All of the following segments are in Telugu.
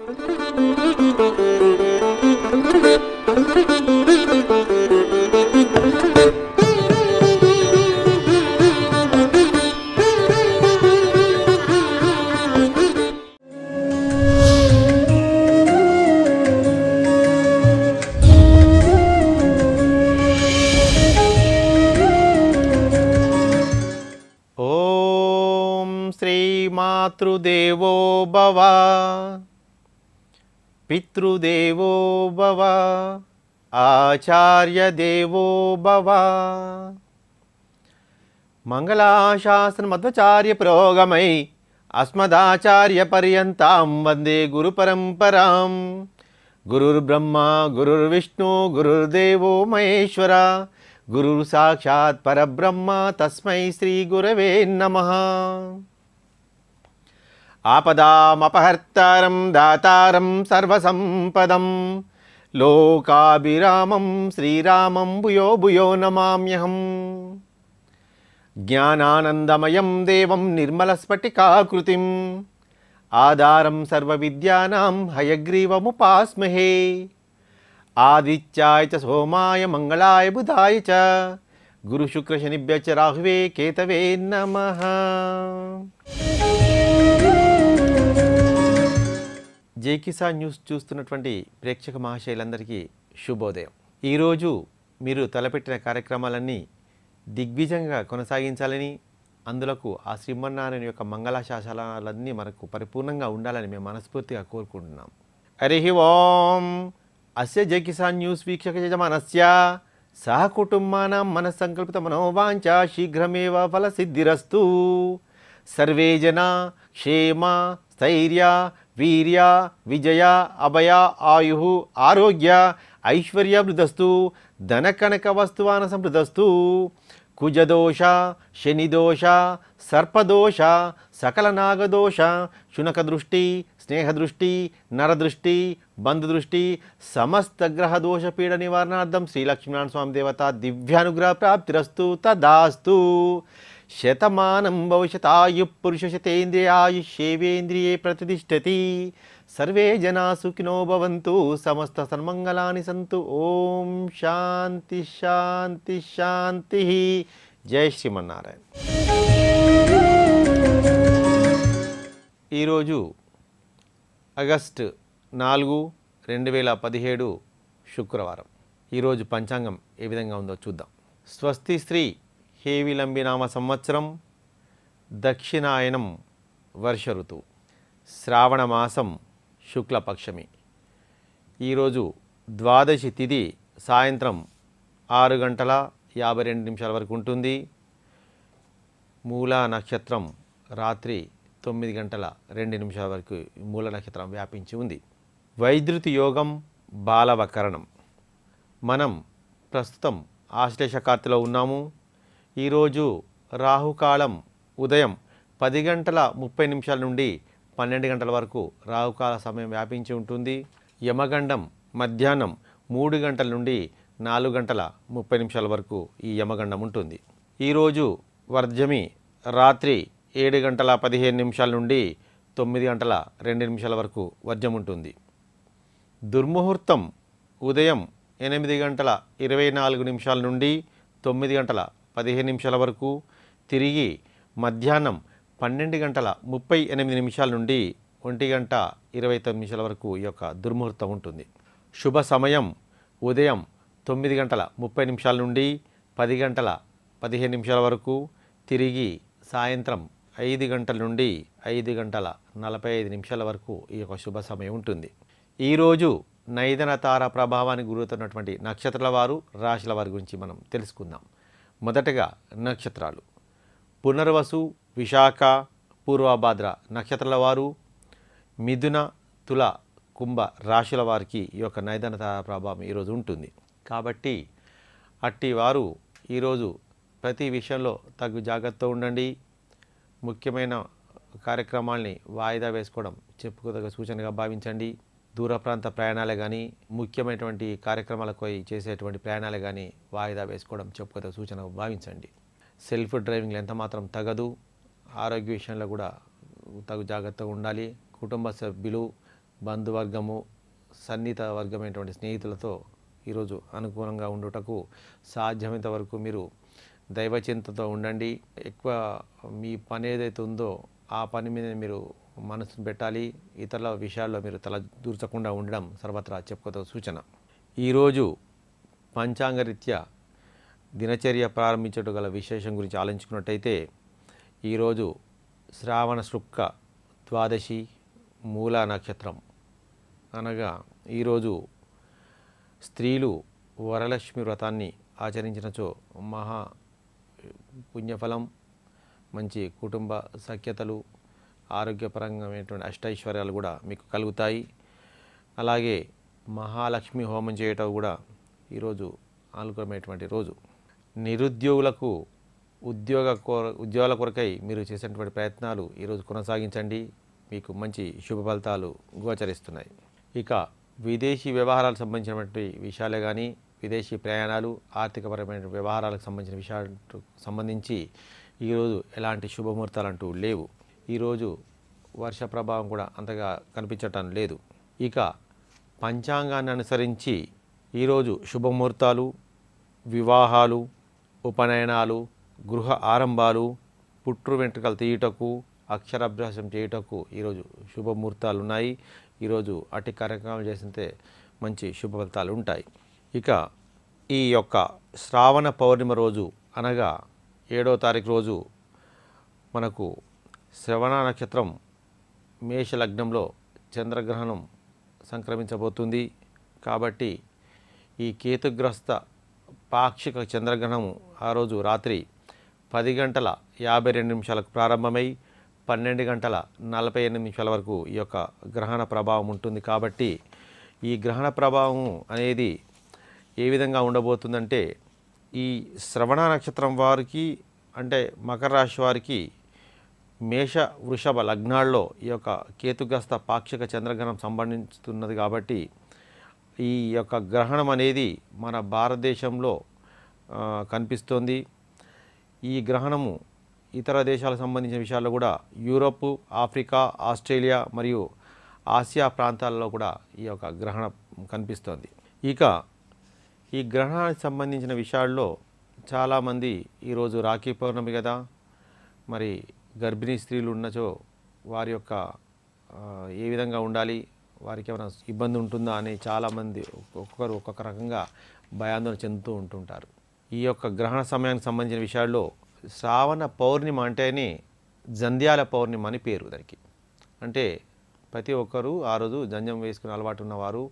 ఓం శ్రీమాతృదేవో భవ పితృదేవో భవ ఆచార్యదేవో భవ మంగళాశాసనమధ్వచార్య పురోగమై అస్మదాచార్య పర్యంతం వందే గురు పరంపరాం గురుర్బ్రహ్మ గురుర్విష్ణు గురుర్దేవో మహేశ్వర గురు సాక్షాత్ పరబ్రహ్మ తస్మై శ్రీ గురవే నమ ఆపదామపహర్తారం దాతారం సర్వసంపదం లోకాభిరామం శ్రీరామం భూయో భూయో నమామ్యహం జ్ఞానానందమయం దేవం నిర్మలస్ఫటికాకృతిం ఆధారం సర్వవిద్యానాం హయగ్రీవముపాస్మహే ఆదిత్యాయ చ సోమాయ మంగళాయ బుధాయ చ గురుశుక్రశనిభ్య చ రాహువే కేతవే నమః జై కిసాన్ న్యూస్ చూస్తున్నటువంటి ప్రేక్షక మహాశయులందరికీ శుభోదయం ఈరోజు మీరు తలపెట్టిన కార్యక్రమాలన్నీ దిగ్విజయంగా కొనసాగించాలని అందులకు ఆ శ్రీమన్నారాయణ యొక్క మంగళాశాసనాలన్నీ మనకు పరిపూర్ణంగా ఉండాలని మేము మనస్ఫూర్తిగా కోరుకుంటున్నాం హరి ఓం అస్య జై కిసాన్ న్యూస్ వీక్షక యజమానస్య సహ కుటుంబానాం మనస్సంకల్పిత మనోవాంఛ శీఘ్రమేవ ఫలసిద్ధిరస్తు సర్వే జనా క్షేమ స్థైర్య వీర్య విజయ అభయ ఆయు ఆరోగ్య ఐశ్వర్యమృదస్తు ధనకనక వస్తువాన సమృద్ధస్తు కుజదోష శనిదోష సర్పదోష సకల నాగదోష శునక దృష్టి స్నేహదృష్టి నరదృష్టి బంధుదృష్టి సమస్త గ్రహ దోష పీడ నివారణార్థం శ్రీ లక్ష్మీనారాయణ స్వామి దేవత దివ్యానుగ్రహ ప్రాప్తిరస్తు తదాస్తు శతమానం భవిష్యతాయు పురుష శతేంద్రియాయుష్యేవేంద్రియే ప్రతిష్టతి సర్వే జనా సుఖినో భవంతు సమస్త సన్మంగళాని సంతు ఓం శాంతి శాంతి శాంతి జై శ్రీమన్నారాయణ ఈరోజు ఆగస్ట్ నాలుగు రెండు వేల పదిహేడు శుక్రవారం ఈరోజు పంచాంగం ఏ విధంగా ఉందో చూద్దాం స్వస్తి శ్రీ హేవిలంబి నామ సంవత్సరం దక్షిణాయనం వర్ష ఋతువు శ్రావణ మాసం శుక్లపక్షమి ఈరోజు ద్వాదశి తిథి సాయంత్రం ఆరు గంటల యాభై రెండు నిమిషాల వరకు ఉంటుంది మూల నక్షత్రం రాత్రి తొమ్మిది గంటల రెండు నిమిషాల వరకు ఈ మూల నక్షత్రం వ్యాపించి ఉంది వైద్యుతి యోగం బాలవకరణం మనం ప్రస్తుతం ఆశ్లేష కార్తెలో ఉన్నాము ఈరోజు రాహుకాలం ఉదయం పది గంటల ముప్పై నిమిషాల నుండి పన్నెండు గంటల వరకు రాహుకాల సమయం వ్యాపించి ఉంటుంది యమగండం మధ్యాహ్నం మూడు గంటల నుండి నాలుగు గంటల ముప్పై నిమిషాల వరకు ఈ యమగండం ఉంటుంది ఈరోజు వర్జమి రాత్రి ఏడు గంటల పదిహేను నిమిషాల నుండి తొమ్మిది గంటల రెండు నిమిషాల వరకు వర్జం ఉంటుంది దుర్ముహూర్తం ఉదయం ఎనిమిది గంటల ఇరవై నాలుగు నిమిషాల నుండి తొమ్మిది గంటల పదిహేను నిమిషాల వరకు తిరిగి మధ్యాహ్నం పన్నెండు గంటల ముప్పై ఎనిమిది నిమిషాల నుండి ఒంటి గంట ఇరవై తొమ్మిది నిమిషాల వరకు ఈ యొక్క దుర్ముహూర్తం ఉంటుంది శుభ సమయం ఉదయం తొమ్మిది గంటల ముప్పై నిమిషాల నుండి పది గంటల పదిహేను నిమిషాల వరకు తిరిగి సాయంత్రం ఐదు గంటల నుండి ఐదు గంటల నలభై ఐదు నిమిషాల వరకు ఈ యొక్క శుభ సమయం ఉంటుంది ఈరోజు నైదన తార ప్రభావానికి గురవుతున్నటువంటి నక్షత్రాల వారు రాశుల వారి గురించి మనం తెలుసుకుందాం మొదటగా నక్షత్రాలు పునర్వసు విశాఖ పూర్వభాద్ర నక్షత్రాల వారు మిథున తుల కుంభ రాశుల వారికి ఈ యొక్క నైదన తార ప్రభావం ఈరోజు ఉంటుంది కాబట్టి అట్టి వారు ఈరోజు ప్రతి విషయంలో తగు జాగ్రత్త ఉండండి ముఖ్యమైన కార్యక్రమాల్ని వాయిదా వేసుకోవడం చెప్పుకోదగ్గ సూచనగా భావించండి దూర ప్రాంత ప్రయాణాలే కానీ ముఖ్యమైనటువంటి కార్యక్రమాలకు పోయి చేసేటువంటి ప్రయాణాలే కానీ వాయిదా వేసుకోవడం చెప్పుకోదగ్గ సూచనగా భావించండి సెల్ఫ్ డ్రైవింగ్లో ఎంత మాత్రం తగదు ఆరోగ్య విషయంలో కూడా తగు జాగ్రత్తగా ఉండాలి కుటుంబ సభ్యులు బంధువర్గము సన్నిహిత వర్గమైనటువంటి స్నేహితులతో ఈరోజు అనుకూలంగా ఉండుటకు సాధ్యమైనంత వరకు మీరు దైవచింతతో ఉండండి ఎక్కువ మీ పని ఏదైతే ఉందో ఆ పని మీద మీరు మనసును పెట్టాలి ఇతరుల విషయాల్లో మీరు తల దూర్చకుండా ఉండడం సర్వత్రా చెప్పుకోత సూచన ఈరోజు పంచాంగరీత్యా దినచర్య ప్రారంభించడం గల విశేషం గురించి ఆలోచించుకున్నట్టయితే ఈరోజు శ్రావణ శుక్ల ద్వాదశి మూల నక్షత్రం అనగా ఈరోజు స్త్రీలు వరలక్ష్మి వ్రతాన్ని ఆచరించినచో మహా పుణ్యఫలం మంచి కుటుంబ సఖ్యతలు ఆరోగ్యపరమైనటువంటి అష్టైశ్వర్యాలు కూడా మీకు కలుగుతాయి అలాగే మహాలక్ష్మి హోమం చేయటం కూడా ఈరోజు అనుకూలమైనటువంటి రోజు నిరుద్యోగులకు ఉద్యోగ కోర ఉద్యోగాల కొరకై మీరు చేసినటువంటి ప్రయత్నాలు ఈరోజు కొనసాగించండి మీకు మంచి శుభ ఫలితాలు గోచరిస్తున్నాయి ఇక విదేశీ వ్యవహారాలకు సంబంధించినటువంటి విషయాలే కానీ విదేశీ ప్రయాణాలు ఆర్థికపరమైన వ్యవహారాలకు సంబంధించిన విషయాలకు సంబంధించి ఈరోజు ఎలాంటి శుభముహూర్తాలు అంటూ లేవు ఈరోజు వర్ష ప్రభావం కూడా అంతగా కనిపించటం లేదు ఇక పంచాంగాన్ని అనుసరించి ఈరోజు శుభముహూర్తాలు వివాహాలు ఉపనయనాలు గృహ ఆరంభాలు పుట్టు వెంట్రుకలు తీయుటకు అక్షరాభ్యాసం చేయుటకు ఈరోజు శుభముహూర్తాలు ఉన్నాయి ఈరోజు అట్టి కార్యక్రమాలు చేసితే మంచి శుభ ఫలితాలు ఉంటాయి ఇక ఈ యొక్క శ్రావణ పౌర్ణిమ రోజు అనగా ఏడో తారీఖు రోజు మనకు శ్రవణ నక్షత్రం మేష లగ్నంలో చంద్రగ్రహణం సంక్రమించబోతుంది కాబట్టి ఈ కేతుగ్రస్త పాక్షిక చంద్రగ్రహణం ఆ రోజు రాత్రి పది గంటల యాభై రెండు నిమిషాలకు ప్రారంభమై పన్నెండు గంటల నలభై ఎనిమిది నిమిషాల వరకు ఈ యొక్క గ్రహణ ప్రభావం ఉంటుంది కాబట్టి ఈ గ్రహణ ప్రభావం అనేది ఏ విధంగా ఉండబోతుందంటే ఈ శ్రవణ నక్షత్రం వారికి అంటే మకర రాశి వారికి మేష వృషభ లగ్నాల్లో ఈ యొక్క కేతుగ్రస్త పాక్షిక చంద్రగ్రహణం సంబంధిస్తున్నది కాబట్టి ఈ యొక్క గ్రహణం అనేది మన భారతదేశంలో ఆ, కనిపిస్తోంది ఈ గ్రహణము ఇతర దేశాలకు సంబంధించిన విషయాల్లో కూడా యూరోప్ ఆఫ్రికా ఆస్ట్రేలియా మరియు ఆసియా ప్రాంతాల్లో కూడా ఈ యొక్క గ్రహణం కనిపిస్తోంది ఇక ఈ గ్రహణానికి సంబంధించిన విషయాల్లో చాలామంది ఈరోజు రాఖీ పౌర్ణమి కదా మరి గర్భిణీ స్త్రీలు ఉన్నచో వారి యొక్క ఆ, ఏ విధంగా ఉండాలి వారికి ఏమైనా ఇబ్బంది ఉంటుందా అని చాలామంది ఒక్కొక్కరు ఒక్కొక్క రకంగా భయాందోళన చెందుతూ ఉంటుంటారు ఈ యొక్క గ్రహణ సమయానికి సంబంధించిన విషయాల్లో శ్రావణ పౌర్ణిమ అంటేనే జంధ్యాల పౌర్ణిమ అని పేరు దానికి అంటే ప్రతి ఒక్కరూ ఆ రోజు జంజం వేసుకునే అలవాటు ఉన్నవారు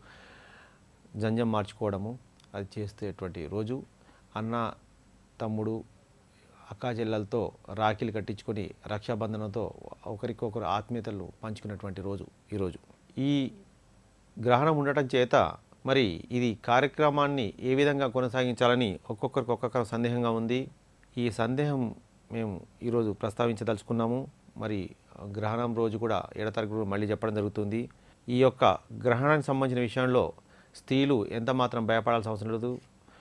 జంజం మార్చుకోవడము అది చేసేటువంటి రోజు అన్న తమ్ముడు అక్కా చెల్లెలతో రాఖీలు కట్టించుకొని రక్షాబంధనంతో ఒకరికొకరు ఆత్మీయతలు పంచుకున్నటువంటి రోజు ఈరోజు ఈ గ్రహణం ఉండటం చేత మరి ఇది కార్యక్రమాన్ని ఏ విధంగా కొనసాగించాలని ఒక్కొక్కరికి ఒక్కొక్క సందేహంగా ఉంది ఈ సందేహం మేము ఈరోజు ప్రస్తావించదలుచుకున్నాము మరి గ్రహణం రోజు కూడా ఏడో తారీఖు రోజు మళ్ళీ చెప్పడం జరుగుతుంది ఈ యొక్క గ్రహణానికి సంబంధించిన విషయంలో స్త్రీలు ఎంత మాత్రం భయపడాల్సిన అవసరం లేదు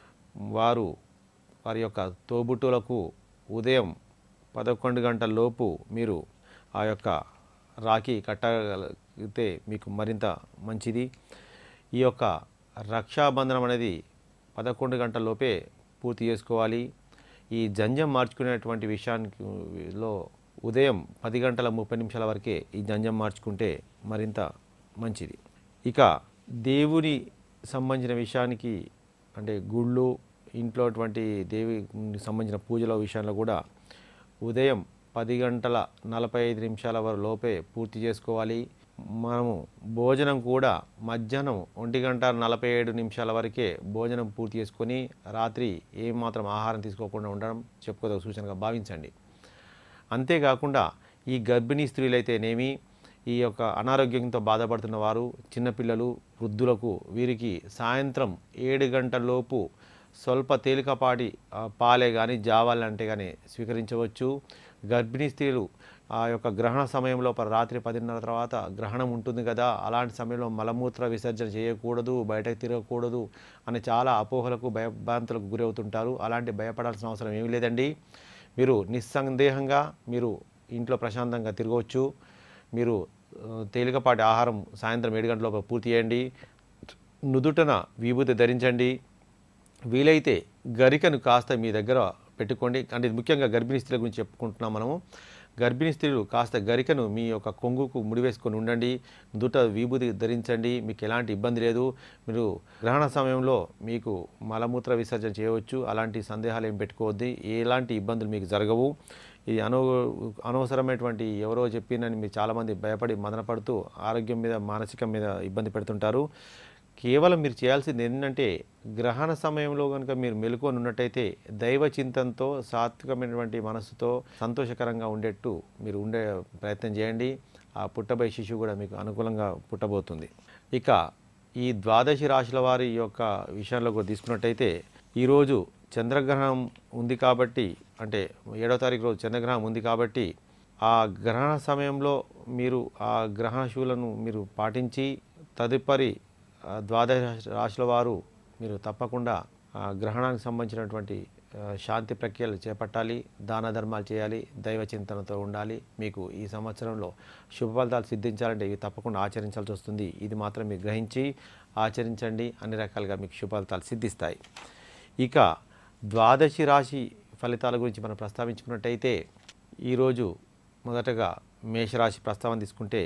వారు వారి యొక్క తోబుట్టులకు ఉదయం పదకొండు గంటల లోపు మీరు ఆ యొక్క రాఖీ కట్టగలిగితే మీకు మరింత మంచిది ఈ యొక్క రక్షాబంధనం అనేది పదకొండు గంటల లోపే పూర్తి చేసుకోవాలి ఈ జంజం మార్చుకునేటువంటి విషయానికి లో ఉదయం పది గంటల ముప్పై నిమిషాల వరకే ఈ జంజం మార్చుకుంటే మరింత మంచిది ఇక దేవుని సంబంధించిన విషయానికి అంటే గుళ్ళు ఇంట్లో అటువంటి దేవి సంబంధించిన పూజల విషయంలో కూడా ఉదయం పది గంటల నలభై ఐదు నిమిషాల వరకు లోపే పూర్తి చేసుకోవాలి మనము భోజనం కూడా మధ్యాహ్నం ఒంటి గంట నలభై ఏడు నిమిషాల వరకే భోజనం పూర్తి చేసుకొని రాత్రి ఏమాత్రం ఆహారం తీసుకోకుండా ఉండడం చెప్పుకోదగ్గ సూచనగా భావించండి అంతేకాకుండా ఈ గర్భిణీ స్త్రీలైతేనేమి ఈ యొక్క అనారోగ్యంతో బాధపడుతున్న వారు చిన్నపిల్లలు వృద్ధులకు వీరికి సాయంత్రం ఏడు గంటల లోపు స్వల్ప తేలికపాటి ఆ, పాలే కానీ జావాలు అంటే కానీ స్వీకరించవచ్చు గర్భిణీ స్త్రీలు ఆ యొక్క గ్రహణ సమయంలో ప- రాత్రి పదిన్నర తర్వాత గ్రహణం ఉంటుంది కదా అలాంటి సమయంలో మలమూత్ర విసర్జన చేయకూడదు బయటకు తిరగకూడదు అని చాలా అపోహలకు భయభ్రాంతులకు గురవుతుంటారు అలాంటి భయపడాల్సిన అవసరం ఏమీ లేదండి మీరు నిస్సందేహంగా మీరు ఇంట్లో ప్రశాంతంగా తిరగవచ్చు మీరు ఆ, తేలికపాటి ఆహారం సాయంత్రం ఏడు గంటల లోపల పూర్తి చేయండి నుదుటన విభూతి ధరించండి వీలైతే గరికను కాస్త మీ దగ్గర పెట్టుకోండి అంటే ఇది ముఖ్యంగా గర్భిణీ స్త్రీల గురించి చెప్పుకుంటున్నాం మనము గర్భిణీ స్త్రీలు కాస్త గరికను మీ యొక్క కొంగుకు ముడివేసుకొని ఉండండి నుదుట విభూతి ధరించండి మీకు ఎలాంటి ఇబ్బంది లేదు మీరు గ్రహణ సమయంలో మీకు మలమూత్ర విసర్జన చేయవచ్చు అలాంటి సందేహాలు ఏం పెట్టుకోవద్దు ఎలాంటి ఇబ్బందులు మీకు జరగవు ఇది అనవ అనవసరమైనటువంటి ఎవరో చెప్పినని మీరు చాలామంది భయపడి మదనపడుతూ ఆరోగ్యం మీద మానసికం మీద ఇబ్బంది పెడుతుంటారు కేవలం మీరు చేయాల్సింది ఏంటంటే గ్రహణ సమయంలో కనుక మీరు మెలుకొని ఉన్నట్టయితే దైవ చింతనతో సాత్వికమైనటువంటి మనసుతో సంతోషకరంగా ఉండేట్టు మీరు ఉండే ప్రయత్నం చేయండి ఆ పుట్టబోయే శిశువు కూడా మీకు అనుకూలంగా పుట్టబోతుంది ఇక ఈ ద్వాదశి రాశుల వారి యొక్క విషయంలో కూడా తీసుకున్నట్టయితే ఈరోజు చంద్రగ్రహణం ఉంది కాబట్టి అంటే ఏడో తారీఖు రోజు చంద్రగ్రహణం ఉంది కాబట్టి ఆ గ్రహణ సమయంలో మీరు ఆ గ్రహణ శూలను మీరు పాటించి తదుపరి ఆ, ద్వాదశ రాశి- రాశుల వారు మీరు తప్పకుండా ఆ గ్రహణానికి సంబంధించినటువంటి ఆ, శాంతి ప్రక్రియలు చేపట్టాలి దాన ధర్మాలు చేయాలి దైవ చింతనతో ఉండాలి మీకు ఈ సంవత్సరంలో శుభ ఫలితాలు సిద్ధించాలంటే ఇవి తప్పకుండా ఆచరించాల్సి వస్తుంది ఇది మాత్రం మీరు గ్రహించి ఆచరించండి అన్ని రకాలుగా మీకు శుభ ఫలితాలు సిద్ధిస్తాయి ఇక ద్వాదశి రాశి ఫలితాల గురించి మనం ప్రస్తావించుకున్నట్టయితే ఈరోజు మొదటగా మేషరాశి ప్రస్తావన తీసుకుంటే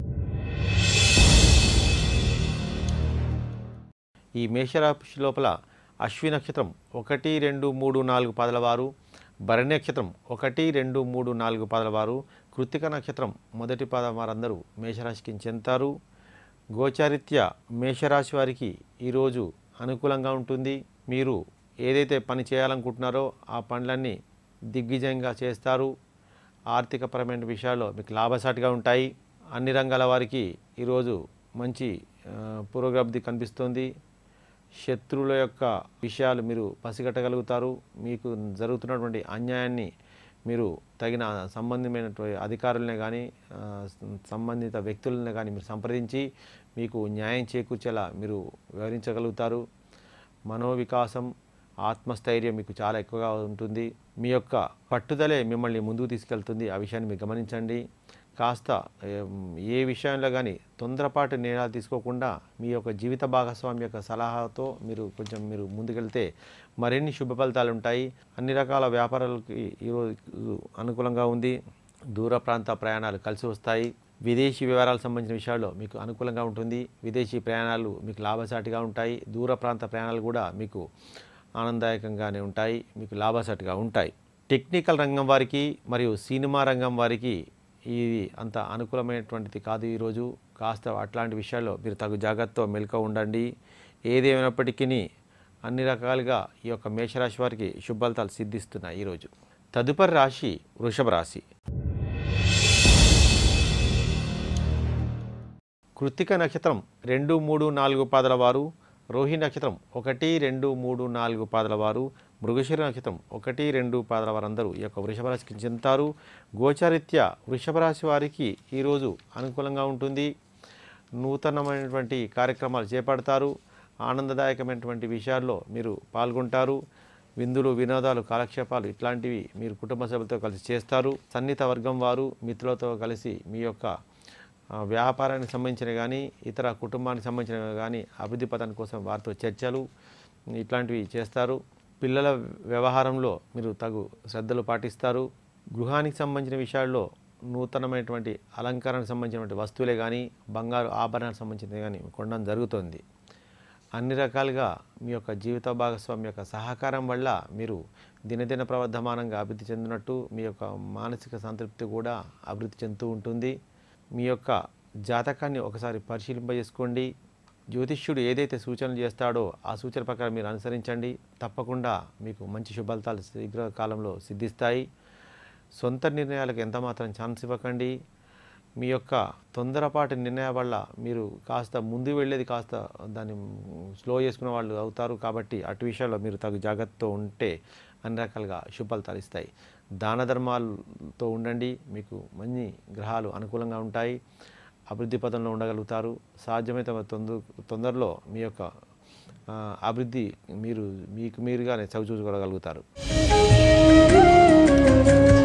ఈ మేషరాశి లోపల అశ్వి నక్షత్రం ఒకటి రెండు మూడు నాలుగు పాదల వారు భరణి నక్షత్రం ఒకటి రెండు మూడు నాలుగు పాదల వారు కృత్తిక నక్షత్రం మొదటి పాదం వారందరూ మేషరాశికి చెందుతారు గోచారిత్య మేషరాశి వారికి ఈరోజు అనుకూలంగా ఉంటుంది మీరు ఏదైతే పని చేయాలనుకుంటున్నారో ఆ పనులన్నీ దిగ్విజయంగా చేస్తారు ఆర్థికపరమైన విషయాల్లో మీకు లాభసాటిగా ఉంటాయి అన్ని రంగాల వారికి ఈరోజు మంచి ఆ, పురోగతి కనిపిస్తుంది శత్రువుల యొక్క విషయాలు మీరు పసిగట్టగలుగుతారు మీకు జరుగుతున్నటువంటి అన్యాయాన్ని మీరు తగిన సంబంధమైనటువంటి అధికారులనే కానీ ఆ, సంబంధిత వ్యక్తులనే కానీ మీరు సంప్రదించి మీకు న్యాయం చేకూర్చేలా మీరు వివరించగలుగుతారు మనోవికాసం ఆత్మస్థైర్యం మీకు చాలా ఎక్కువగా ఉంటుంది మీ యొక్క పట్టుదలే మిమ్మల్ని ముందుకు తీసుకెళ్తుంది ఆ విషయాన్ని మీరు గమనించండి కాస్త ఏం, ఏ విషయంలో కానీ తొందరపాటు నిర్ణయాలు తీసుకోకుండా మీ యొక్క జీవిత భాగస్వామి యొక్క సలహాతో మీరు కొంచెం మీరు ముందుకెళ్తే మరిన్ని శుభ ఫలితాలు ఉంటాయి అన్ని రకాల వ్యాపారాలకి ఈరోజు అనుకూలంగా ఉంది దూర ప్రాంత ప్రయాణాలు కలిసి వస్తాయి విదేశీ వివరాలకు సంబంధించిన విషయాల్లో మీకు అనుకూలంగా ఉంటుంది విదేశీ ప్రయాణాలు మీకు లాభసాటిగా ఉంటాయి దూర ప్రాంత ప్రయాణాలు కూడా మీకు ఆనందదాయకంగానే ఉంటాయి మీకు లాభసాటిగా ఉంటాయి టెక్నికల్ రంగం వారికి మరియు సినిమా రంగం వారికి ఇది అంత అనుకూలమైనటువంటిది కాదు ఈరోజు కాస్త అట్లాంటి విషయాల్లో మీరు తగు జాగ్రత్తతో మెలక ఉండండి ఏదేమైనప్పటికీ అన్ని రకాలుగా ఈ యొక్క మేషరాశి వారికి శుభ ఫలితాలు సిద్ధిస్తున్నాయి ఈరోజు తదుపరి రాశి వృషభ రాశి కృత్తిక నక్షత్రం రెండు మూడు నాలుగు పాదల వారు రోహిణి నక్షత్రం ఒకటి రెండు మూడు నాలుగు పాదల వారు మృగశిర నక్షత్రం ఒకటి రెండు పాదల వారందరూ ఈ యొక్క వృషభ రాశికి చెందుతారు గోచారిత్య వృషభ రాశి వారికి ఈరోజు అనుకూలంగా ఉంటుంది నూతనమైనటువంటి కార్యక్రమాలు చేపడతారు ఆనందదాయకమైనటువంటి విషయాల్లో మీరు పాల్గొంటారు విందులు వినోదాలు కాలక్షేపాలు ఇట్లాంటివి మీరు కుటుంబ సభ్యులతో కలిసి చేస్తారు సన్నిహిత వర్గం వారు మిత్రులతో కలిసి మీ యొక్క ఆ, వ్యాపారానికి సంబంధించిన కానీ ఇతర కుటుంబానికి సంబంధించిన కానీ అభివృద్ధి పథకం కోసం వారితో చర్చలు ఇట్లాంటివి చేస్తారు పిల్లల వ్యవహారంలో మీరు తగు శ్రద్ధలు పాటిస్తారు గృహానికి సంబంధించిన విషయాల్లో నూతనమైనటువంటి అలంకరణకు సంబంధించినటువంటి వస్తువులే కానీ బంగారు ఆభరణాలకు సంబంధించినవి కానీ కొనడం జరుగుతుంది అన్ని రకాలుగా మీ యొక్క జీవిత భాగస్వామి యొక్క సహకారం వల్ల మీరు దినదిన ప్రవర్ధమానంగా అభివృద్ధి చెందినట్టు మీ యొక్క మానసిక సంతృప్తి కూడా అభివృద్ధి చెందుతూ ఉంటుంది మీ యొక్క జాతకాన్ని ఒకసారి పరిశీలింపజేసుకోండి జ్యోతిష్యుడు ఏదైతే సూచనలు చేస్తాడో ఆ సూచన ప్రకారం మీరు అనుసరించండి తప్పకుండా మీకు మంచి శుభఫలితాలు శీఘ్ర కాలంలో సిద్ధిస్తాయి సొంత నిర్ణయాలకు ఎంత మాత్రం ఛాన్స్ ఇవ్వకండి మీ యొక్క తొందరపాటు నిర్ణయం వల్ల మీరు కాస్త ముందు వెళ్ళేది కాస్త దాన్ని స్లో చేసుకునే వాళ్ళు అవుతారు కాబట్టి అటు విషయాల్లో మీరు తగు జాగ్రత్తతో ఉంటే అన్ని రకాలుగా శుభఫలితాలు ఇస్తాయి దాన ధర్మాలతో ఉండండి మీకు మంచి గ్రహాలు అనుకూలంగా ఉంటాయి అభివృద్ధి పదంలో ఉండగలుగుతారు సాధ్యమైతే తొందర తొందరలో మీ యొక్క ఆ, అభివృద్ధి మీరు మీకు మీరుగానే చవిచూసుకోగలుగుతారు